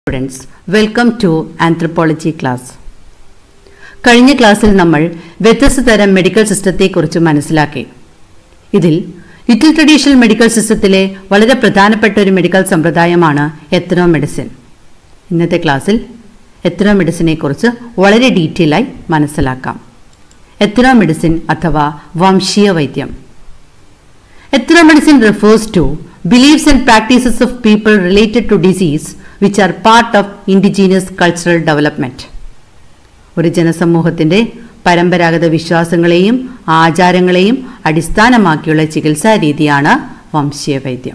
Students welcome to anthropology class കഴിഞ്ഞ ക്ലാസ്സിൽ നമ്മൾ വ്യത്യസ്ത തരം മെഡിക്കൽ സിസ്റ്റത്തെക്കുറിച്ച് മനസ്സിലാക്കി ഇതിൽ ലിറ്റിൽ ട്രഡീഷണൽ മെഡിക്കൽ സിസ്റ്റത്തിലെ വളരെ പ്രധാനപ്പെട്ട ഒരു മെഡിക്കൽ സമ്പ്രദായമാണ് എത്തനോ മെഡിസിൻ ഇന്നത്തെ ക്ലാസ്സിൽ എത്തനോ മെഡിസിനെ കുറിച്ച് വളരെ ഡീറ്റെയിൽ ആയി മനസ്സിലാക്കാം എത്തനോ മെഡിസിൻ അഥവാ വംശീയ വൈദ്യം Ethno medicine refers to beliefs and practices of people related to disease which are part of indigenous cultural development. ഒരു ജനസമൂഹത്തിന്റെ പരമ്പരാഗത വിശ്വാസങ്ങളെയും ആചാരങ്ങളെയും അടിസ്ഥാനമാക്കിയുള്ള ചികിത്സാ രീതിയാണ് വംശീയ വൈദ്യം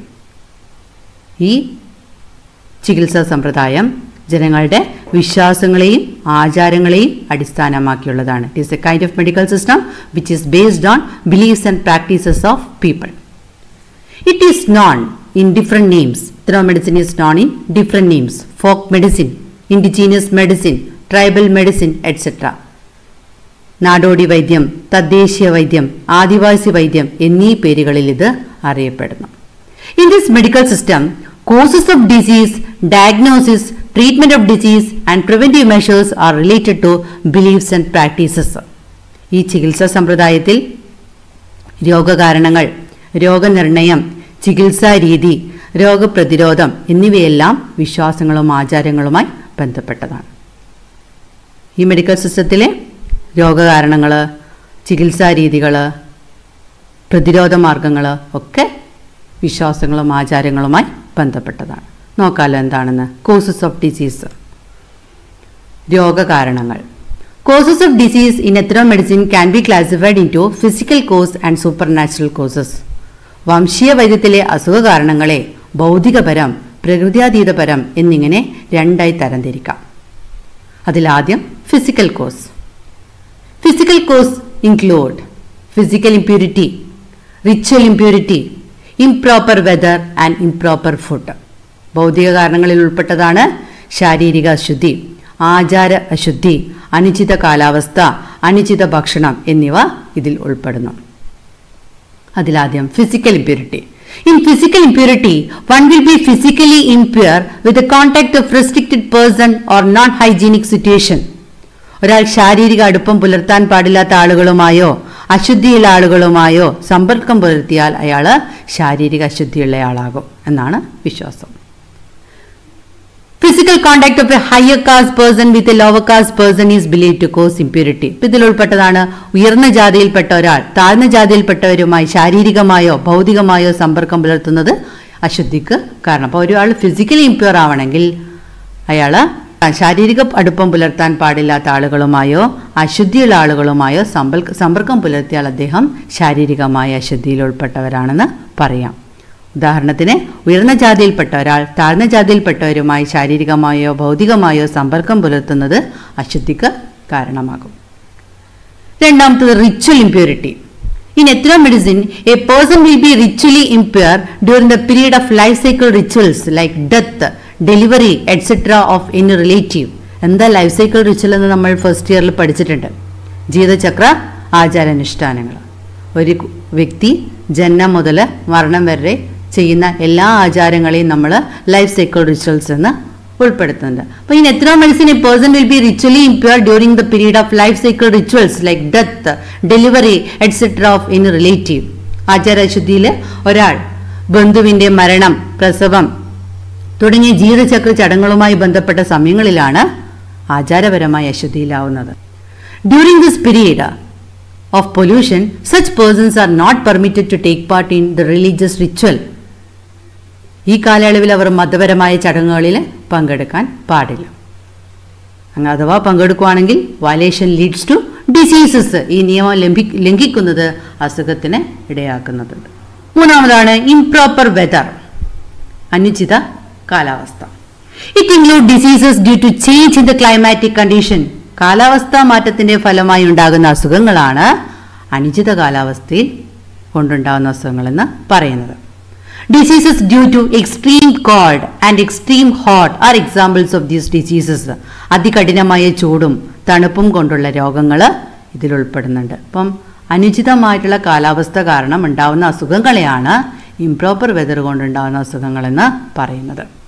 ഈ ചികിത്സാ സമ്പ്രദായം ജനങ്ങളുടെ വിശ്വാസങ്ങളെയും ആചാരങ്ങളെയും അടിസ്ഥാനമാക്കിയുള്ളതാണ് it is a kind of medical system which is based on beliefs and practices of people It is known in different names. Throw medicine is known in different names. Folk medicine, indigenous medicine, tribal medicine, etc. നാടോടി വൈദ്യം തദ്ദേശീയ വൈദ്യം ആദിവാസി വൈദ്യം എന്നീ പേരുകളിൽ ഇത് അറിയപ്പെടുന്നു in this medical system causes of disease diagnosis treatment of disease and preventive measures are related to beliefs and practices ഈ ചികിത്സാ സമ്പ്രദായത്തിൽ രോഗകാരണങ്ങൾ രോഗനിർണയം ചികിത്സാ രീതി രോഗപ്രതിരോധം എന്നിവയെല്ലാം വിശ്വാസങ്ങളും ആചാരങ്ങളുമായി ബന്ധപ്പെട്ടതാണ് ഈ മെഡിക്കൽ സിസ്റ്റത്തിലെ രോഗകാരണങ്ങൾ ചികിത്സാ രീതികൾ പ്രതിരോധ മാർഗങ്ങൾ ഒക്കെ വിശ്വാസങ്ങളും ആചാരങ്ങളുമായി ബന്ധപ്പെട്ടതാണ് നോക്കാലോ എന്താണെന്ന് കോസസ് ഓഫ് ഡിസീസ് രോഗകാരണങ്ങൾ കോസസ് ഓഫ് ഡിസീസ് ഇൻ എത്രോ medicine can be classified into physical cause and supernatural causes വംശീയ വൈദ്യത്തിലെ അസുഖ കാരണങ്ങളെ ഭൗതികപരം പ്രകൃത്യാതീതപരം എന്നിങ്ങനെ രണ്ടായി തരംതിരിക്കാം അതിലാദ്യം physical cause physical cause include physical impurity ritual impurity improper weather and improper food ഭൗതിക കാരണങ്ങളിൽ ഉൾപ്പെട്ടതാണ് ശാരീരിക അശുദ്ധി ആചാര അശുദ്ധി അനുചിത കാലാവസ്ഥ അനുചിത ഭക്ഷണം എന്നിവ ഇതിൽ ഉൾപ്പെടുന്നു അതിലാദ്യം physical impurity in physical impurity one will be physically impure with contact of restricted person or non hygienic situation ഒരാൾ ശാരീരിക അടുപ്പം പുലർത്താൻ പാടില്ലാത്ത ആളുകളുമായോ അശുദ്ധിയുള്ള ആളുകളുമായോ സമ്പർക്കം പുലർത്തിയാൽ അയാൾ ശാരീരിക അശുദ്ധിയുള്ള ആളാകും എന്നാണ് വിശ്വാസം physical contact of a higher caste person with a lower caste person is believe to cause impurity ഇതിൽ ഉൾപ്പെട്ടതാണ് ഉയർന്ന ജാതിയിൽപ്പെട്ട ഒരാൾ താഴ്ന്ന ജാതിയിൽപ്പെട്ടവരുമായി ശാരീരികമായോ ഭൗതികമായോ സമ്പർക്കം പുലർത്തുന്നത് അശുദ്ധിക്ക് കാരണം അപ്പോൾ ഒരാൾ ഫിസിക്കലി ഇമ്പ്യൂർ ആവണമെങ്കിൽ അയാൾ ശാരീരിക അടുപ്പം പുലർത്താൻ പാടില്ലാത്ത ആളുകളുമായോ അശുദ്ധിയുള്ള ആളുകളുമായോ സമ്പർക്ക സമ്പർക്കം പുലർത്തിയാൽ അദ്ദേഹം ശാരീരികമായ അശുദ്ധിയിൽ ഉൾപ്പെട്ടവരാണെന്ന് പറയാം ഉദാഹരണത്തിന് ഉയർന്ന ജാതിയിൽപ്പെട്ട ഒരാൾ താഴ്ന്ന ജാതിയിൽപ്പെട്ടവരുമായി ശാരീരികമായോ ഭൗതികമായോ സമ്പർക്കം പുലർത്തുന്നത് അശുദ്ധിക്ക് കാരണമാകും രണ്ടാമത്തത് റിച്വൽ ഇമ്പ്യൂരിറ്റി ഇൻ എത്രോ medicine a person will be ritually impure during the period of life cycle rituals like death delivery etcetera of any relative എന്താ ലൈഫ് സൈക്കിൾ റിച്വൽ എന്ന് നമ്മൾ ഫസ്റ്റ് ഇയറിൽ പഠിച്ചിട്ടുണ്ട് ജീവിതചക്ര ആചാരാനുഷ്ഠാനങ്ങൾ ഒരു വ്യക്തി ജന്മം മുതൽ മരണം വരെ ചെയ്യുന്ന എല്ലാ ആചാരങ്ങളെയും നമ്മൾ ലൈഫ് സൈക്കിൾ റിച്വൽസ് എന്ന് ഉൾപ്പെടുത്തുന്നുണ്ട് അപ്പോൾ in ethno medicine a person will be ritually impure during the period of life cycle rituals like death delivery etcetera of any relative ആചാരശുദ്ധിയിൽ ഒരാൾ ബന്ധുവിന്റെ മരണം പ്രസവം തുടങ്ങിയ ജീവിതചക്ര ചടങ്ങുകളുമായി ബന്ധപ്പെട്ട സമയങ്ങളിലാണ് ആചാരപരമായി അശുദ്ധിയിലാവുന്നത് during this period of pollution, such persons are not permitted to take part in the religious ritual. ഈ കാലയളവിൽ അവർ മതപരമായ ചടങ്ങുകളിൽ പങ്കെടുക്കാൻ പാടില്ല അങ്ങനെ അഥവാ പങ്കെടുക്കുകയാണെങ്കിൽ വയലേഷൻ ലീഡ്സ് ടു ഡിസീസസ് ഈ നിയമം ലംഘി ലംഘിക്കുന്നത് അസുഖത്തിന് ഇടയാക്കുന്നുണ്ട് മൂന്നാമതാണ് ഇംപ്രോപ്പർ വെതർ അനുചിത കാലാവസ്ഥ it include diseases due to change in the climatic condition കാലാവസ്ഥാ മാറ്റത്തിന്റെ ഫലമായി ഉണ്ടാകുന്ന അസുഖങ്ങളാണ് അനുചിത കാലാവസ്ഥയിൽ കൊണ്ടുണ്ടാകുന്ന അസുഖങ്ങളെന്ന് പറയുന്നത് diseases due to extreme cold and extreme hot are examples of these diseases അതികഠിനമായ ചൂടും തണുപ്പും കൊണ്ടുള്ള രോഗങ്ങൾ ഇതിൽ ഉൾപ്പെടുന്നുണ്ട് അപ്പം അനുചിതമായിട്ടുള്ള കാലാവസ്ഥ കാരണം ഉണ്ടാകുന്ന അസുഖങ്ങളെയാണ് ഇംപ്രോപ്പർ വെതർ കൊണ്ടുണ്ടാകുന്ന അസുഖങ്ങളെന്ന് പറയുന്നത്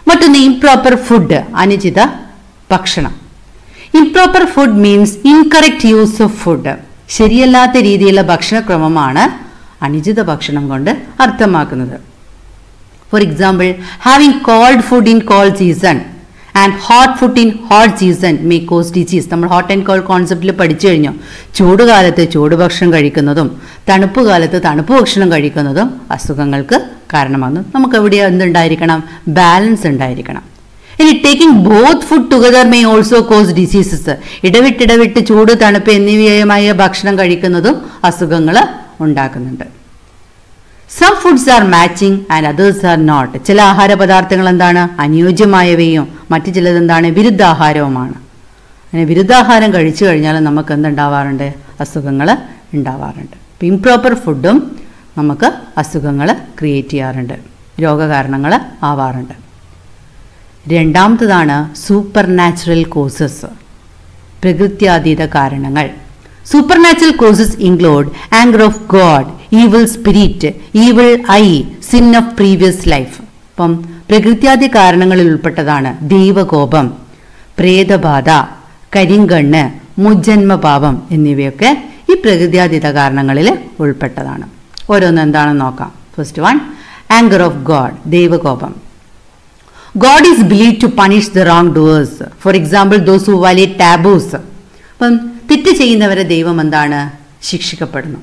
മറ്റൊന്ന് ഇംപ്രോപ്പർ ഫുഡ് അനുചിത ഭക്ഷണം improper food means incorrect use of food ശരിയല്ലാത്ത രീതിയിലുള്ള ഭക്ഷണക്രമമാണ് അനുചിത ഭക്ഷണം കൊണ്ട് അർത്ഥമാക്കുന്നത് for example having cold food in cold season and hot food in hot season may cause disease നമ്മൾ ഹോട്ട് ആൻഡ് കോൾഡ് കോൺസെപ്റ്റിൽ പഠിച്ചു കഴിഞ്ഞു ചൂടുകാലത്ത് ചൂട് ഭക്ഷണം കഴിക്കുന്നതും തണുപ്പ് കാലത്ത് തണുപ്പ് ഭക്ഷണം കഴിക്കുന്നതും അസുഖങ്ങൾക്ക് കാരണമാകുന്നു നമുക്ക് എവിടെ എന്തുണ്ടായിരിക്കണം ബാലൻസ് ഉണ്ടായിരിക്കണം ഇനി taking both food together may also cause diseases ഇടവിട്ടിടവിട്ട് ചൂട് തണുപ്പ് എന്നിവയുമായ ഭക്ഷണം കഴിക്കുന്നതും അസുഖങ്ങൾ ഉണ്ടാക്കുന്നുണ്ട് some foods are matching and others are not ചില ആഹാര പദാർത്ഥങ്ങൾ എന്താണ് അനുയോജ്യമായവയും മറ്റു ചിലത് എന്താണ് വിരുദ്ധാഹാരവുമാണ് അങ്ങനെ വിരുദ്ധാഹാരം കഴിച്ചു കഴിഞ്ഞാൽ നമുക്ക് എന്തുണ്ടാവാറുണ്ട് അസുഖങ്ങൾ ഉണ്ടാവാറുണ്ട് ഇംപ്രോപ്പർ ഫുഡും നമുക്ക് അസുഖങ്ങൾ ക്രിയേറ്റ് ചെയ്യാറുണ്ട് രോഗകാരണങ്ങൾ ആവാറുണ്ട് രണ്ടാമത്തതാണ് സൂപ്പർ നാച്ചുറൽ കോസസ് പ്രകൃത്യാതീത കാരണങ്ങൾ supernatural causes include anger of god evil spirit evil eye sin of previous life അപ്പം പ്രകൃത്യാദി കാരണങ്ങളിൽ ഉൾപ്പെട്ടതാണ് ദൈവകോപം പ്രേതബാധ കരിങ്കണ്ണ് മുജ്ജന്മപാപം എന്നിവയൊക്കെ ഈ പ്രകൃത്യാതീത കാരണങ്ങളിൽ ഉൾപ്പെട്ടതാണ് ഓരോന്ന് എന്താണെന്ന് നോക്കാം first one anger of god ദൈവകോപം god is believe to punish the wrongdoers for example those who വലിയ ടാബൂസ് അപ്പം തെറ്റ് ചെയ്യുന്നവരെ ദൈവം എന്താണ് ശിക്ഷിക്കപ്പെടുന്നു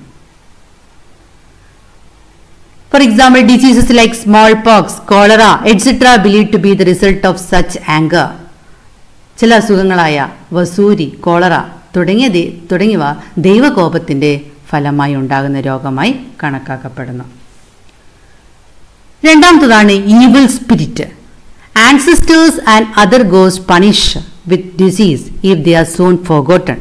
for example diseases like smallpox cholera etcetera believe to be the result of such anger ചില അസുഖങ്ങളായ വസൂരി കോളറ തുടങ്ങിയ ദൈ- തുടങ്ങിയവ ദൈവകോപത്തിന്റെ ഫലമായി ഉണ്ടാകുന്ന രോഗമായി കണക്കാക്കപ്പെടുന്നു രണ്ടാമത്തതാണ് evil spirit ancestors and other gods punish with disease if they are soon forgotten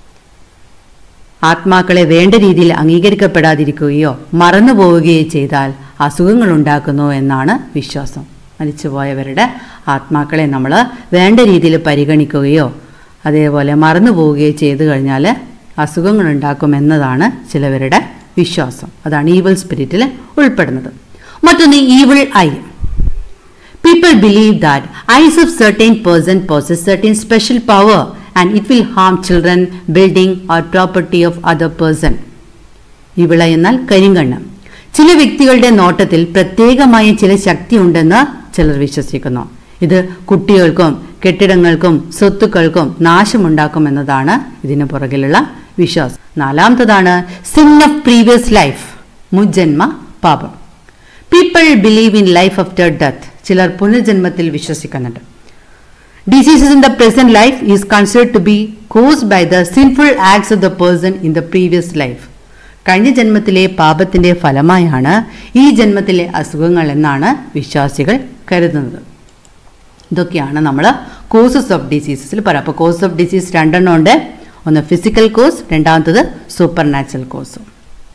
ആത്മാക്കളെ വേണ്ട രീതിയിൽ അംഗീകരിക്കപ്പെടാതിരിക്കുകയോ മറന്നു പോവുകയോ ചെയ്താൽ അസുഖങ്ങൾ ഉണ്ടാക്കുന്നു എന്നാണ് വിശ്വാസം മരിച്ചുപോയവരുടെ ആത്മാക്കളെ നമ്മൾ വേണ്ട രീതിയിൽ പരിഗണിക്കുകയോ അതേപോലെ മറന്നു പോവുകയോ ചെയ്തു കഴിഞ്ഞാൽ അസുഖങ്ങൾ ഉണ്ടാക്കുമെന്നതാണ് ചിലവരുടെ വിശ്വാസം അതാണ് ഈവിൾ സ്പിരിറ്റിൽ ഉൾപ്പെടുന്നത് മറ്റൊന്ന് evil eye People believe that eyes of certain person possess certain special power and it will harm children, building or property of other person. ഇവിള എന്നാൽ കരിങ്കണ്ണ് ചില വ്യക്തികളുടെ നോട്ടത്തിൽ പ്രത്യേകമായ ചില ശക്തി ഉണ്ടെന്ന് ചിലർ വിശ്വസിക്കുന്നു ഇത് കുട്ടികൾക്കും കെട്ടിടങ്ങൾക്കും സ്വത്തുക്കൾക്കും നാശമുണ്ടാക്കും എന്നതാണ് ഇതിന് പുറകിലുള്ള വിശ്വാസം നാലാമത്തതാണ് സിൻ ഓഫ് പ്രീവിയസ് ലൈഫ് മുജ്ജന്മ പാപം people believe in life after death ചിലർ പുനർജന്മത്തിൽ വിശ്വസിക്കുന്നുണ്ട് diseases in the present life is considered to be caused by the sinful acts of the person in the previous life കഴിഞ്ഞ ജന്മത്തിലെ പാപത്തിന്റെ ഫലമായാണ് ഈ ജന്മത്തിലെ അസുഖങ്ങൾ എന്നാണ് വിശ്വാസികൾ കരുതുന്നത് ഇതൊക്കെയാണ് നമ്മൾ കോസസ് ഓഫ് ഡിസീസസിൽ പറയാം അപ്പോൾ കോസ് ഓഫ് ഡിസീസ് രണ്ടെണ്ണം ഉണ്ട് ഒന്ന് ഫിസിക്കൽ കോസ് രണ്ടാമത്തത് സൂപ്പർ നാച്ചുറൽ കോസും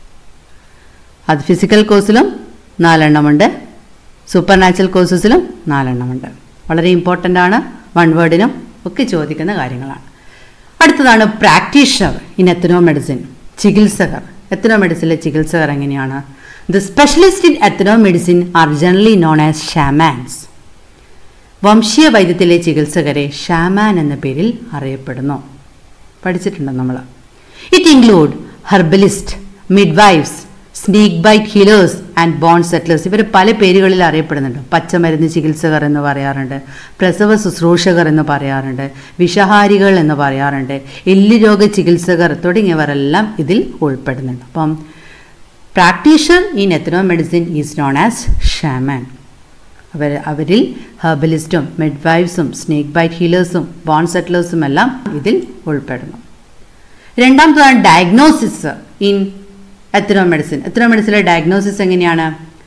അത് ഫിസിക്കൽ കോസിലും നാലെണ്ണമുണ്ട് സൂപ്പർ നാച്ചുറൽ കോഴ്സസിലും നാലെണ്ണമുണ്ട് വളരെ ഇമ്പോർട്ടൻ്റ് ആണ് വൺ വേർഡിനും ഒക്കെ ചോദിക്കുന്ന കാര്യങ്ങളാണ് അടുത്തതാണ് പ്രാക്ടീഷണർ ഇൻ എത്തനോ മെഡിസിൻ ചികിത്സകർ എത്തനോ മെഡിസിനിലെ ചികിത്സകർ എങ്ങനെയാണ് the specialist in ethnomedicine are generally known as shamans വംശീയ വൈദ്യത്തിലെ ചികിത്സകരെ ഷാമാൻ എന്ന പേരിൽ അറിയപ്പെടുന്നു പഠിച്ചിട്ടുണ്ട് നമ്മൾ it include herbalist midwifes snake bite healers and bone setters ഇവർ പല പേരുകളിൽ അറിയപ്പെടുന്നുണ്ട് പച്ചമരുന്ന് ചികിത്സകർ എന്ന് പറയാറുണ്ട് പ്രസവ ശുശ്രൂഷകർ എന്ന് പറയാറുണ്ട് വിഷഹാരികൾ എന്ന് പറയാറുണ്ട് എല്ലുരോഗ ചികിത്സകർ തുടങ്ങിയവരെല്ലാം ഇതിൽ ഉൾപ്പെടുന്നുണ്ട് അപ്പം practitioner in ethnomedicine is known as shaman അവർ അവരിൽ ഹെർബലിസ്റ്റും മിഡ്വൈഫ്സും സ്നേക്ക് ബൈറ്റ് ഹീലേഴ്സും ബോൺ സെറ്റ്ലേഴ്സും എല്ലാം ഇതിൽ ഉൾപ്പെടുന്നു രണ്ടാമത്തതാണ് ഡയഗ്നോസിസ് ഇൻ എത്തനോ മെഡിസിൻ എത്തനോ മെഡിസിനിലെ ഡയഗ്നോസിസ് എങ്ങനെയാണ്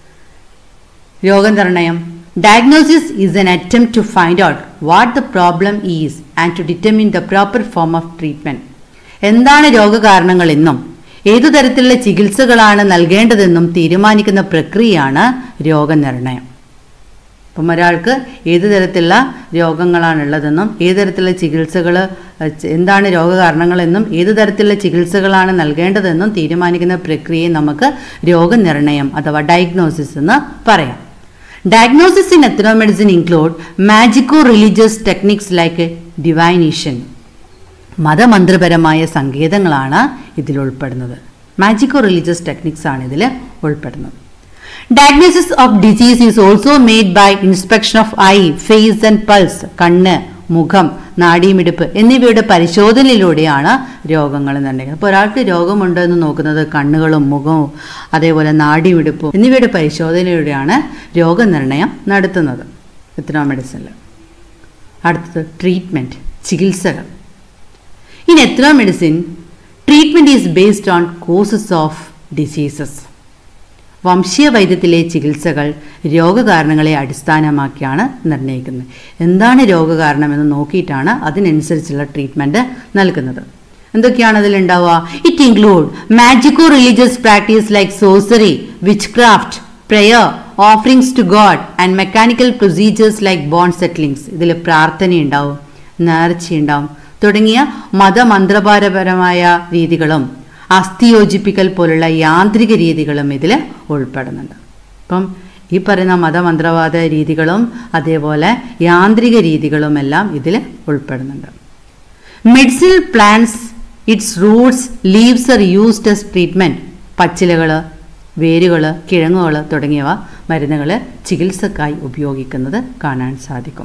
രോഗനിർണയം diagnosis is an attempt to find out what the problem is and to determine the proper form of treatment എന്താണ് രോഗകാരണങ്ങളെന്നും ഏതു തരത്തിലുള്ള ചികിത്സകളാണ് നൽകേണ്ടതെന്നും തീരുമാനിക്കുന്ന പ്രക്രിയയാണ് രോഗനിർണയം അപ്പം ഒരാൾക്ക് ഏത് തരത്തിലുള്ള രോഗങ്ങളാണുള്ളതെന്നും ഏത് തരത്തിലുള്ള ചികിത്സകൾ എന്താണ് രോഗകാരണങ്ങളെന്നും ഏത് തരത്തിലുള്ള ചികിത്സകളാണ് നൽകേണ്ടതെന്നും തീരുമാനിക്കുന്ന പ്രക്രിയയെ നമുക്ക് രോഗനിർണയം അഥവാ ഡയഗ്നോസിസ് എന്ന് പറയാം diagnosis in ethnomedicine include magico religious techniques like divination മതമന്ത്രപരമായ സങ്കേതങ്ങളാണ് ഇതിൽ ഉൾപ്പെടുന്നത് മാജിക്കോ റിലീജിയസ് ടെക്നിക്സ് ആണ് ഇതിൽ ഉൾപ്പെടുന്നത് diagnosis of disease is also made by inspection of eye face and pulse കണ്ണ് മുഖം നാഡീമിടിപ്പ് എന്നിവയുടെ പരിശോധനയിലൂടെയാണ് രോഗങ്ങൾ നിർണ്ണയിക്കുന്നത് അപ്പോൾ ഒരാൾക്ക് രോഗമുണ്ടോ എന്ന് നോക്കുന്നത് കണ്ണുകളും മുഖവും അതേപോലെ നാഡീമിടിപ്പും എന്നിവയുടെ പരിശോധനയിലൂടെയാണ് രോഗനിർണയം നടത്തുന്നത് എത്തനോ മെഡിസിനിൽ അടുത്തത് ട്രീറ്റ്മെൻറ്റ് ചികിത്സകൾ ഇൻ എത്രോ ethnomedicine treatment is based on causes of diseases വംശീയ വൈദ്യത്തിലെ ചികിത്സകൾ രോഗകാരണങ്ങളെ അടിസ്ഥാനമാക്കിയാണ് നിർണ്ണയിക്കുന്നത് എന്താണ് രോഗകാരണമെന്ന് നോക്കിയിട്ടാണ് അതിനനുസരിച്ചുള്ള ട്രീറ്റ്മെൻറ്റ് നൽകുന്നത് എന്തൊക്കെയാണ് അതിലുണ്ടാവുക it include magico religious practice like sorcery witchcraft prayer offerings to god and mechanical procedures like bone settings ഇതിൽ പ്രാർത്ഥനയുണ്ടാവും നേർച്ചയുണ്ടാവും തുടങ്ങിയ മതമന്ത്രപരപരമായ രീതികളും അസ്ഥിയോജിപ്പിക്കൽ പോലുള്ള യാന്ത്രിക രീതികളും ഇതിൽ ഉൾപ്പെടുന്നുണ്ട് അപ്പം ഈ പറയുന്ന മതമന്ത്രവാദ രീതികളും അതേപോലെ യാന്ത്രിക രീതികളുമെല്ലാം ഇതിൽ ഉൾപ്പെടുന്നുണ്ട് medicinal plants its roots leaves are used as treatment പച്ചിലകൾ വേരുകൾ കിഴങ്ങുകൾ തുടങ്ങിയവ മരുന്നുകൾ ചികിത്സക്കായി ഉപയോഗിക്കുന്നത് കാണാൻ സാധിക്കും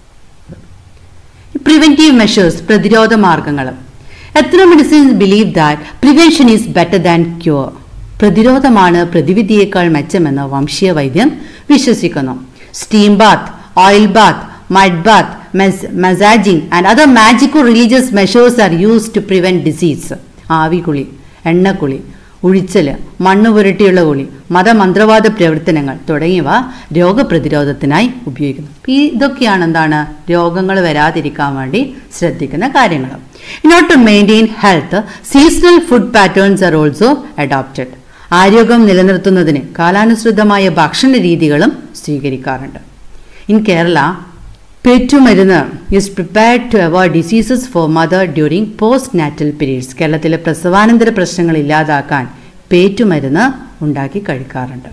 പ്രിവെൻറ്റീവ് മെഷേഴ്സ് പ്രതിരോധ മാർഗങ്ങൾ ethnomedicine believe that prevention is better than cure പ്രതിരോധമാണ് പ്രതിവിധിയേക്കാൾ മെച്ചമെന്ന് വംശീയ വൈദ്യം വിശ്വസിക്കുന്നു steam bath oil bath mud bath massaging and other magico religious measures are use to prevent disease ആവികുളി എണ്ണക്കുളി ഉഴിച്ചല് മണ്ണ് പുരട്ടിയുള്ള കുളി മതമന്ത്രവാദ പ്രവർത്തനങ്ങൾ തുടങ്ങിയവ രോഗപ്രതിരോധത്തിനായി ഉപയോഗിക്കുന്നു ഈ ഇതൊക്കെയാണ് എന്താണ് രോഗങ്ങൾ വരാതിരിക്കാൻ വേണ്ടി ശ്രദ്ധിക്കുന്ന കാര്യങ്ങൾ in order to maintain health seasonal food patterns are also adopted ആരോഗ്യം നിലനിർത്തുന്നതിന് കാലാനുസൃതമായ ഭക്ഷണ രീതികളും സ്വീകരിക്കാറുണ്ട് ഇൻ കേരള പെറ്റുമരുന്ന് is prepared to avoid diseases for mother during postnatal periods കേരളത്തിലെ പ്രസവാനന്തര പ്രശ്നങ്ങൾ ഇല്ലാതാക്കാൻ പേറ്റുമരുന്ന് ഉണ്ടാക്കി കഴിക്കാറുണ്ട്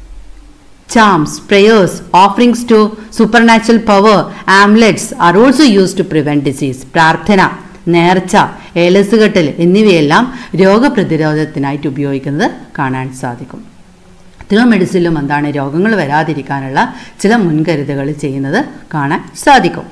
charms prayers offerings to supernatural power amulets are also use to prevent disease പ്രാർത്ഥന നേർച്ച ഏലസുകെട്ടൽ എന്നിവയെല്ലാം രോഗപ്രതിരോധത്തിനായിട്ട് ഉപയോഗിക്കുന്നത് കാണാൻ സാധിക്കും തിനോ മെഡിസിനിലും എന്താണ് രോഗങ്ങൾ വരാതിരിക്കാനുള്ള ചില മുൻകരുതലുകൾ ചെയ്യുന്നത് കാണാൻ സാധിക്കും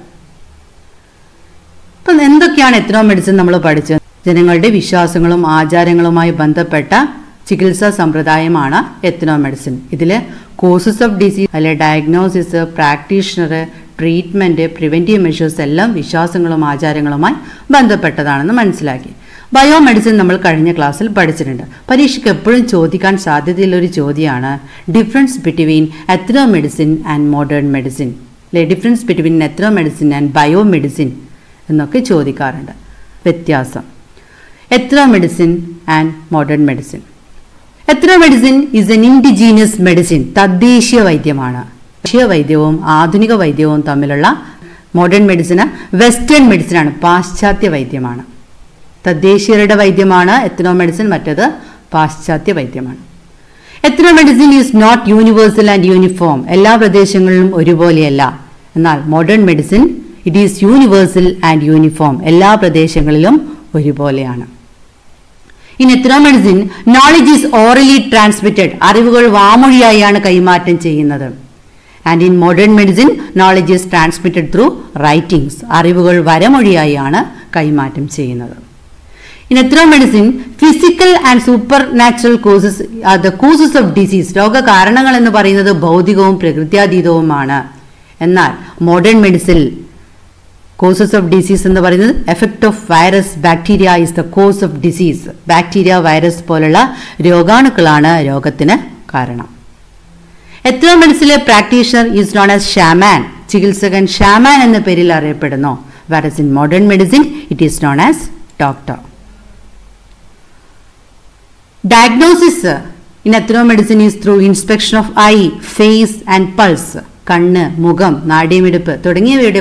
ഇപ്പം എന്തൊക്കെയാണ് എത്രോ മെഡിസിൻ നമ്മൾ പഠിച്ചത് ജനങ്ങളുടെ വിശ്വാസങ്ങളും ആചാരങ്ങളുമായി ബന്ധപ്പെട്ട ചികിത്സാ സമ്പ്രദായമാണ് എത്തനോ മെഡിസിൻ ഇതിൽ കോസസ് ഓഫ് ഡിസീസ് അല്ലെ diagnosis practitioner treatment preventive measures എല്ലാം വിശ്വാസങ്ങളും ആചാരങ്ങളുമായി ബന്ധപ്പെട്ടതാണെന്ന് മനസ്സിലാക്കി ബയോ മെഡിസിൻ നമ്മൾ കഴിഞ്ഞ ക്ലാസ്സിൽ പഠിച്ചിട്ടുണ്ട് പരീക്ഷയ്ക്ക് എപ്പോഴും ചോദിക്കാൻ സാധ്യതയുള്ള ഒരു ചോദ്യമാണ് difference between ethnomedicine and modern medicine അല്ലെ difference between ethnomedicine and biomedicine എന്നൊക്കെ ചോദിക്കാറുണ്ട് വ്യത്യാസം ethnomedicine and modern medicine ethnomedicine is an indigenous medicine തദ്ദേശീയ വൈദ്യമാണ് ദേശീയ വൈദ്യവും ആധുനിക വൈദ്യവും തമ്മിലുള്ള മോഡേൺ മെഡിസിന് വെസ്റ്റേൺ മെഡിസിനാണ് പാശ്ചാത്യ വൈദ്യമാണ് തദ്ദേശീയരുടെ വൈദ്യമാണ് എത്തനോ മെഡിസിൻ മറ്റത് പാശ്ചാത്യ വൈദ്യമാണ് ethnomedicine is not universal and uniform എല്ലാ പ്രദേശങ്ങളിലും ഒരുപോലെയല്ല എന്നാൽ modern medicine it is universal and uniform എല്ലാ പ്രദേശങ്ങളിലും ഒരുപോലെയാണ് ഇൻ എത്രോ ethnomedicine knowledge is orally transmitted അറിവുകൾ വാമൊഴിയായാണ് കൈമാറ്റം ചെയ്യുന്നത് and in modern medicine knowledge is transmitted through writings അറിവുകൾ വരമൊഴിയായാണ് കൈമാറ്റം ചെയ്യുന്നത് ഇൻ എത്രോ ethnomedicine physical and supernatural causes are the causes of disease രോഗകാരണങ്ങൾ എന്ന് പറയുന്നത് ഭൗതികവും പ്രകൃത്യാതീതവുമാണ് എന്നാൽ modern medicine causes of disease എന്ന് പറയുന്നത് effect of virus bacteria is the cause of disease bacteria virus പോലുള്ള രോഗാണുക്കളാണ് രോഗത്തിന് കാരണം എത്രോ മെഡിസിലെ practitioner is known as shaman ചികിത്സകൻ ഷാമാൻ എന്ന പേരിൽ അറിയപ്പെടുന്നു virus in modern medicine it is known as doctor diagnosis in എത്രോ ethnomedicine is through inspection of eye face and pulse കണ്ണ് മുഖം നാഡീമിടിപ്പ് തുടങ്ങിയവയുടെ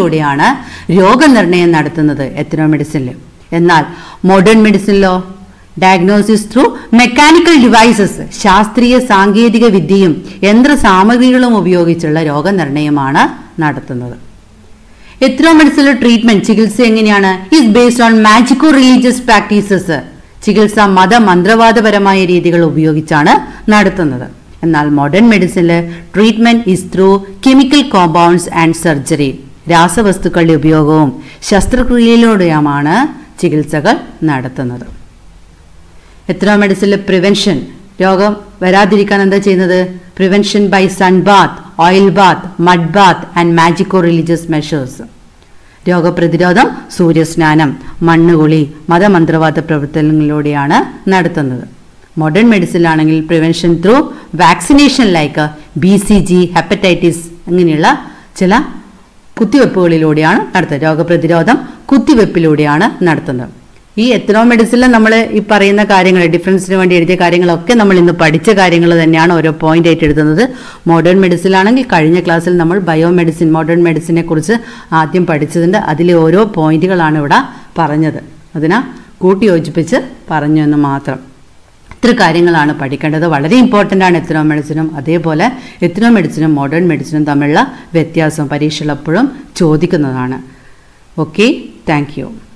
പരിശോധനയിലൂടെയാണ് രോഗനിർണയം നടത്തുന്നത് എത്രോ മെഡിസിനിൽ എന്നാൽ മോഡേൺ മെഡിസിനിലോ ഡയഗ്നോസിസ് ത്രൂ മെക്കാനിക്കൽ ഡിവൈസസ് ശാസ്ത്രീയ സാങ്കേതിക വിദ്യയും യന്ത്ര സാമഗ്രികളും ഉപയോഗിച്ചുള്ള രോഗനിർണയമാണ് നടത്തുന്നത് എത്രോമെഡിസിലെ ട്രീറ്റ്മെന്റ് ചികിത്സ എങ്ങനെയാണ് is based on magico religious practices ചികിത്സ മത മന്ത്രവാദപരമായ രീതികൾ ഉപയോഗിച്ചാണ് നടത്തുന്നത് എന്നാൽ മോഡേൺ മെഡിസിനിൽ treatment is through chemical compounds and surgery രാസവസ്തുക്കളുടെ ഉപയോഗവും ശസ്ത്രക്രിയയിലൂടെയുമാണ് ചികിത്സകൾ നടത്തുന്നത് എത്രയോ മെഡിസിനിലെ പ്രിവെൻഷൻ രോഗം വരാതിരിക്കാൻ എന്താ ചെയ്യുന്നത് prevention by sun bath oil bath mud bath and magico religious measures രോഗപ്രതിരോധം സൂര്യസ്നാനം മണ്ണുകുളി മതമന്ത്രവാദ പ്രവർത്തനങ്ങളിലൂടെയാണ് നടത്തുന്നത് മോഡേൺ മെഡിസിനിലാണെങ്കിൽ prevention through vaccination like B C G hepatitis അങ്ങനെയുള്ള ചില കുത്തിവെപ്പുകളിലൂടെയാണ് നടത്തുന്നത് രോഗപ്രതിരോധം കുത്തിവെപ്പിലൂടെയാണ് നടത്തുന്നത് ഈ എത്രോ മെഡിസിനിൽ നമ്മൾ ഈ പറയുന്ന കാര്യങ്ങൾ ഡിഫറൻസിന് വേണ്ടി എഴുതിയ കാര്യങ്ങളൊക്കെ നമ്മൾ ഇന്ന് പഠിച്ച കാര്യങ്ങൾ തന്നെയാണ് ഓരോ പോയിന്റ് ആയിട്ട് എഴുതുന്നത് മോഡേൺ മെഡിസിനാണെങ്കിൽ കഴിഞ്ഞ ക്ലാസ്സിൽ നമ്മൾ ബയോ മെഡിസിൻ മോഡേൺ മെഡിസിനെ കുറിച്ച് ആദ്യം പഠിച്ചതുണ്ട് അതിലെ ഓരോ പോയിന്റുകളാണ് ഇവിടെ പറഞ്ഞത് അതിനാ കൂട്ടി യോജിപ്പിച്ച് പറഞ്ഞു എന്ന് മാത്രം ഇത്ര കാര്യങ്ങളാണ് പഠിക്കേണ്ടത് വളരെ ഇമ്പോർട്ടൻ്റ് ആണ് എത്രോ മെഡിസിനും അതേപോലെ എത്രോ മെഡിസിനും മോഡേൺ മെഡിസിനും തമ്മിലുള്ള വ്യത്യാസം പരീക്ഷകൾ എപ്പോഴും ചോദിക്കുന്നതാണ് ഓക്കെ താങ്ക് യു